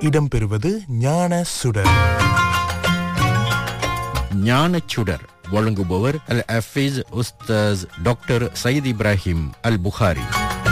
இடம்பெறுவது ஞான சுடர் ஞானச்சுடர் வழங்குபவர் அல் அஃபீஸ் உஸ்தாஸ் டாக்டர் சயீத் இப்ராஹிம் அல் புகாரி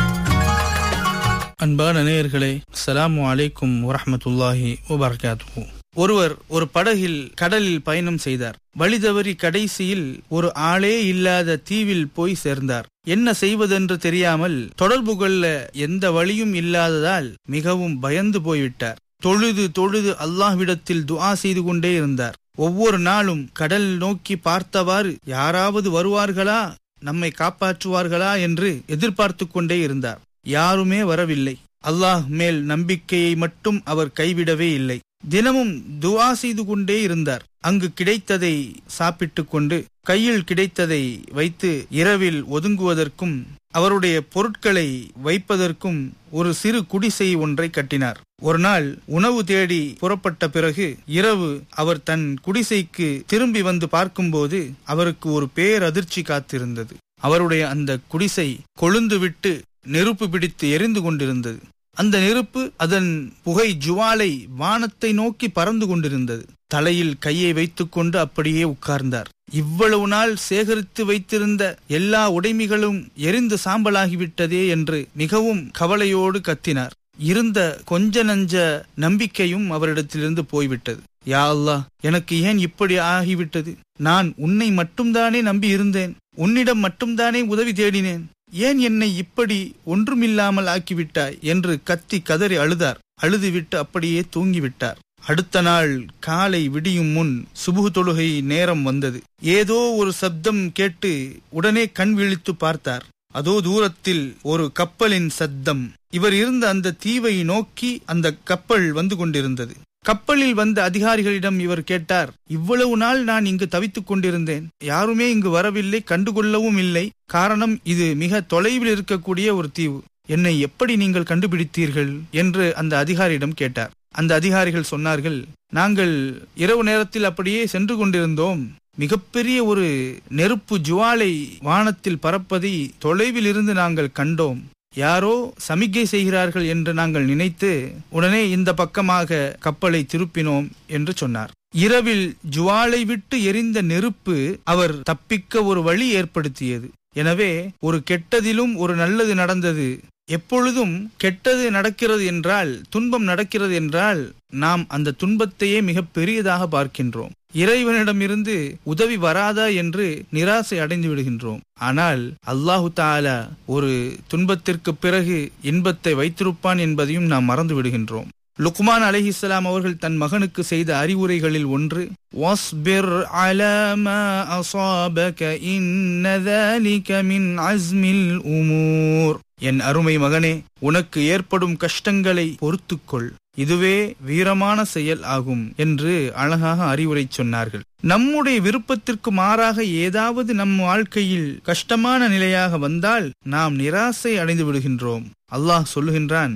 அன்பான நேயர்களே அஸ்ஸலாமு அலைக்கும் வரஹ்மத்துல்லாஹி வபரகாத்துஹு ஒருவர் ஒரு படகில் கடலில் பயணம் செய்தார் வழி தவறி கடைசியில் ஒரு ஆளே இல்லாத தீவில் போய் சேர்ந்தார் என்ன செய்வதென்று தெரியாமல் தொடர்பு கொள்ள எந்த வழியும் இல்லாததால் மிகவும் பயந்து போய்விட்டார் தொழுது தொழுது அல்லாஹ்விடத்தில் துஆ செய்து கொண்டே இருந்தார் ஒவ்வொரு நாளும் கடல் நோக்கி பார்த்தவாறு யாராவது வருவார்களா நம்மை காப்பாற்றுவார்களா என்று எதிர்பார்த்து கொண்டே இருந்தார் யாருமே வரவில்லை அல்லாஹ் மேல் நம்பிக்கையை மட்டும் அவர் கைவிடவே இல்லை தினமும் துவா செய்து கொண்டே இருந்தார் அங்கு கிடைத்ததை சாப்பிட்டு கொண்டு கையில் கிடைத்ததை வைத்து இரவில் ஒதுங்குவதற்கும் அவருடைய பொருட்களை வைப்பதற்கும் ஒரு சிறு குடிசை ஒன்றை கட்டினார் ஒரு நாள் உணவு தேடி புறப்பட்ட பிறகு இரவு அவர் தன் குடிசைக்கு திரும்பி வந்து பார்க்கும்போது அவருக்கு ஒரு பேரதிர்ச்சி காத்திருந்தது அவருடைய அந்த குடிசை கொழுந்து விட்டு நெருப்பு பிடித்து எரிந்து கொண்டிருந்தது அந்த நெருப்பு அதன் புகை ஜுவாலை வானத்தை நோக்கி பறந்து கொண்டிருந்தது தலையில் கையை வைத்துக்கொண்டு அப்படியே உட்கார்ந்தார் இவ்வளவு நாள் சேகரித்து வைத்திருந்த எல்லா உடைமைகளும் எரிந்து சாம்பலாகிவிட்டதே என்று மிகவும் கவலையோடு கத்தினார் இருந்த கொஞ்ச நஞ்ச நம்பிக்கையும் அவரிடத்திலிருந்து போய்விட்டது யா அல்லாஹ் எனக்கு ஏன் இப்படி ஆகிவிட்டது நான் உன்னை மட்டும்தானே நம்பி இருந்தேன் உன்னிடம் மட்டும்தானே உதவி தேடினேன் ஏன் என்னை இப்படி ஒன்றுமில்லாமல் ஆக்கிவிட்டாய் என்று கத்தி கதறி அழுதார் அழுதுவிட்டு அப்படியே தூங்கிவிட்டார் அடுத்த நாள் காலை விடியும் முன் சுபுகு தொழுகை நேரம் வந்தது ஏதோ ஒரு சப்தம் கேட்டு உடனே கண் விழித்து பார்த்தார் அதோ தூரத்தில் ஒரு கப்பலின் சத்தம் இவர் இருந்த அந்த தீவை நோக்கி அந்த கப்பல் வந்து கொண்டிருந்தது கப்பலில் வந்த அதிகாரிகளிடம் இவர் கேட்டார் இவ்வளவு நாள் நான் இங்கு தவித்துக் கொண்டிருந்தேன் யாருமே இங்கு வரவில்லை கண்டுகொள்ளவும் இல்லை காரணம் இது மிக தொலைவில் இருக்கக்கூடிய ஒரு தீவு என்னை எப்படி நீங்கள் கண்டுபிடித்தீர்கள் என்று அந்த அதிகாரியிடம் கேட்டார் அந்த அதிகாரிகள் சொன்னார்கள் நாங்கள் இரவு நேரத்தில் அப்படியே சென்று கொண்டிருந்தோம் மிகப்பெரிய ஒரு நெருப்பு ஜுவாலை வானத்தில் பறப்பதை தொலைவில் இருந்து நாங்கள் கண்டோம் யாரோ சமிக்கை செய்கிறார்கள் என்று நாங்கள் நினைத்து உடனே இந்த பக்கமாக கப்பலை திருப்பினோம் என்று சொன்னார் இரவில் ஜுவாலை விட்டு எரிந்த நெருப்பு அவர் தப்பிக்க ஒரு வழி ஏற்படுத்தியது எனவே ஒரு கெட்டதிலும் ஒரு நல்லது நடந்தது எப்பொழுதும் கெட்டது நடக்கிறது என்றால் துன்பம் நடக்கிறது என்றால் நாம் அந்த துன்பத்தையே மிக பெரியதாக பார்க்கின்றோம் இறைவனிடமிருந்து உதவி வராதா என்று நிராசை அடைந்து விடுகின்றோம் ஆனால் அல்லாஹு தாலா ஒரு துன்பத்திற்கு பிறகு இன்பத்தை வைத்திருப்பான் என்பதையும் நாம் மறந்து விடுகின்றோம் லுக்மான் அலிஹிஸ்லாம் அவர்கள் தன் மகனுக்கு செய்த அறிவுரைகளில் ஒன்று வாஸ்பிர் அலமா அசாபக இன்ன ذلك மின் அஸ்மில் உமூர் என் அருமை மகனே உனக்கு ஏற்படும் கஷ்டங்களை பொறுத்துக்கொள் இதுவே வீரமான செயல் ஆகும் என்று அழகாக அறிவுரை சொன்னார்கள் நம்முடைய விருப்பத்திற்கு மாறாக ஏதாவது நம் வாழ்க்கையில் கஷ்டமான நிலையாக வந்தால் நாம் நிராசை அடைந்து விடுகின்றோம் அல்லாஹ் சொல்லுகின்றான்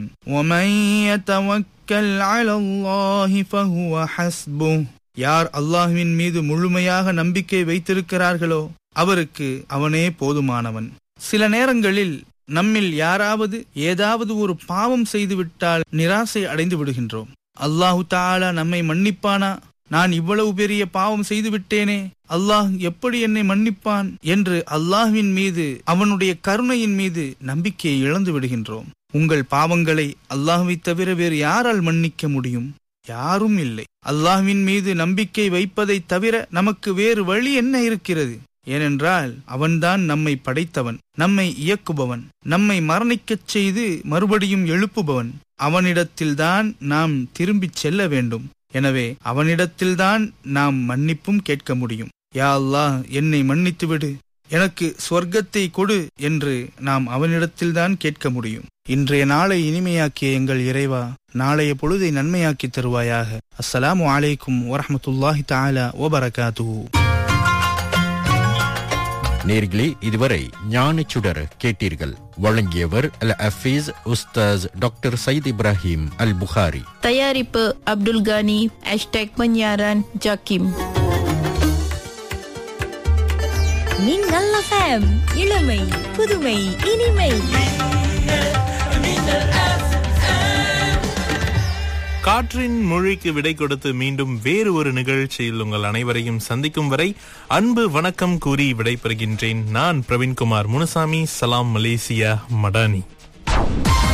யார் அல்லாஹுவின் மீது முழுமையாக நம்பிக்கை வைத்திருக்கிறார்களோ அவருக்கு அவனே போதுமானவன் சில நேரங்களில் நம்மில் யாராவது ஏதாவது ஒரு பாவம் செய்துவிட்டால் நிராசை அடைந்து விடுகின்றோம் அல்லாஹு தாலா நம்மை மன்னிப்பானா நான் இவ்வளவு பெரிய பாவம் செய்து விட்டேனே அல்லாஹ் எப்படி என்னை மன்னிப்பான் என்று அல்லாஹ்வின் மீது அவனுடைய கருணையின் மீது நம்பிக்கையை இழந்து விடுகின்றோம் உங்கள் பாவங்களை அல்லாஹுவை தவிர வேறு யாரால் மன்னிக்க முடியும் யாரும் இல்லை அல்லாஹ்வின் மீது நம்பிக்கை வைப்பதை தவிர நமக்கு வேறு வழி என்ன இருக்கிறது ஏனென்றால் அவன்தான் நம்மை படைத்தவன் நம்மை இயக்குபவன் நம்மை மரணிக்கச் செய்து மறுபடியும் எழுப்புபவன் அவனிடத்தில்தான் நாம் திரும்பிச் செல்ல வேண்டும் எனவே அவனிடத்தில்தான் நாம் மன்னிப்பும் கேட்க முடியும் யா அல்லாஹ் என்னை மன்னித்து விடு எனக்கு சொர்க்கத்தை கொடு என்று நாம் அவனிடத்தில்தான் கேட்க முடியும் இன்றைய நாளை இனிமையாக்கிய எங்கள் இறைவா நாளைய பொழுதை நன்மையாக்கி தருவாயாக அஸ்ஸலாமு அலைக்கும் வரஹமத்துல்லாஹி தாலா ஓபரகாத்து நேர்களே இதுவரை ஞானச்சுடர் கேட்டீர்கள் வழங்கியவர் அல் அஃபீஸ் உஸ்தாஸ் டாக்டர் சயீத் இப்ராஹிம் அல் புகாரி தயாரிப்பு அப்துல் கானி ஹேஷ்டேக் பன்யாரான் ஜாக்கிம் மின்னல் எஃப்எம் இளமை புதுமை இனிமை காற்றின் மொழிக்கு விடை கொடுத்து மீண்டும் வேறு ஒரு நிகழ்ச்சியில் உங்கள் அனைவரையும் சந்திக்கும் வரை அன்பு வணக்கம் கூறி விடைபெறுகின்றேன் நான் பிரவீன்குமார் முனுசாமி சலாம் மலேசியா மடானி